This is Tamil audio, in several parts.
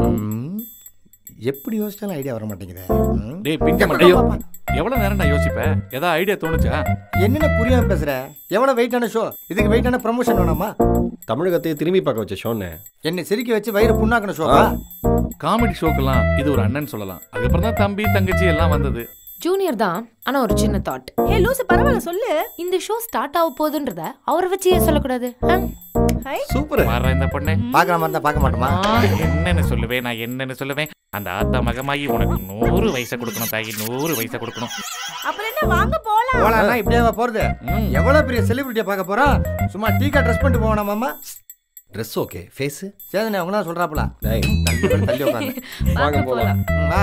ம், எப்படி யோசிச்சாலும் ஐடியா வர மாட்டேங்குது ம். டேய் பிஞ்ச ஐயோ எவ்வளவு நேரம் நான் யோசிப்பேன் ஏதாவது ஐடியா தோணுச்சா என்னென்ன புரியாம பேசுற எவ்வளவு வெயிட்டான ஷோ இதுக்கு வெயிட்டான ப்ரமோஷன் வேணாமா தமிழகத்தையே திரும்பி பார்க்க வச்ச ஷோன்னு என்னை சிரிக்க வச்சு வயிறு புண்ணாக்கணும் ஷோவா காமெடி ஷோக்கெல்லாம் இது ஒரு அண்ணன் சொல்லலாம் அதுக்கப்புறம் தான் தம்பி தங்கச்சி எல்லாம் வந்தது ஜூனியர் தான் ஆனா ஒரு சின்ன தாட் ஹே லூசு பரவாயில்ல சொல்லு இந்த ஷோ ஸ்டார்ட் ஆக போகுதுன்றத அவரை வச்சு ஏன் சொல்லக்கூடாது ஆ? ஹை சூப்பர் வர இந்த பொண்ணு பார்க்குற மாதிரி தான் பார்க்க மாட்டோமா நான் என்னன்னு சொல்லுவேன் நான் என்னன்னு சொல்லுவேன் அந்த ஆத்தா மகமாயி உனக்கு நூறு வயசை கொடுக்கணும் தாயி நூறு வயசை கொடுக்கணும் அப்புறம் என்ன வாங்க போலாம் போலாம்னா இப்படியாவா போறது ம். எவ்வளவு பெரிய செலிபிரிட்டியை பார்க்க போறோம் சும்மா டீக்கா ட்ரெஸ் பண்ணிட்டு போவோம் மாமா ட்ரெஸ் ஓகே ஃபேஸு சேதனை அவங்க தான் சொல்றாப்புல டேய் தள்ளி போய் தள்ளி உட்காந்து வாங்க போலாம் வா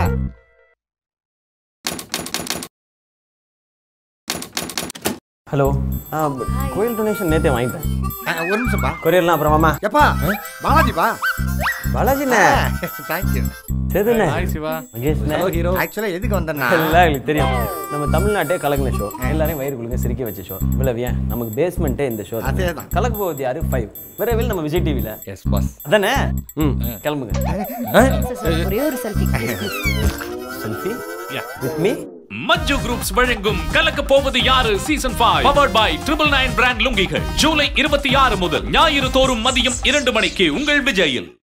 ஹலோ ஆ கோயில் டொனேஷன் நேத்தே வாங்கிட்டேன் ஆ, ஒரு நிமிஷம்ப்பா கொரியர்லாம் அப்புறமாமா எப்பா பாலாஜிப்பா பாலாஜிண்ணே தேங்க்யூ சேதுண்ணே ஹாய் சிவா மகேஷ்ண்ணே ஹலோ ஹீரோ ஆக்சுவலாக எதுக்கு வந்தேன்னா எல்லாம் எங்களுக்கு தெரியும் நம்ம தமிழ்நாட்டே கலக்கின ஷோ எல்லாரையும் வயிறு குழுங்க சிரிக்க வச்ச ஷோ இவ்வளவு ஏன் நமக்கு பேஸ்மெண்ட்டே இந்த ஷோ அதேதான். கலக்க போகுது யாரு ஃபைவ் விரைவில் நம்ம விஜய் டிவியில் எஸ் பாஸ் அதானே ம் கிளம்புங்க சார், சார், ஒரே ஒரு selfie selfie Yeah. With me Manju groups வழங்கும் கலக்க போவது யாரு season 5 powered by triple nine brand லுங்கிகள் ஜூலை இருபத்தி ஆறு முதல் ஞாயிறு தோறும் மதியம் இரண்டு மணிக்கு உங்கள் விஜயில்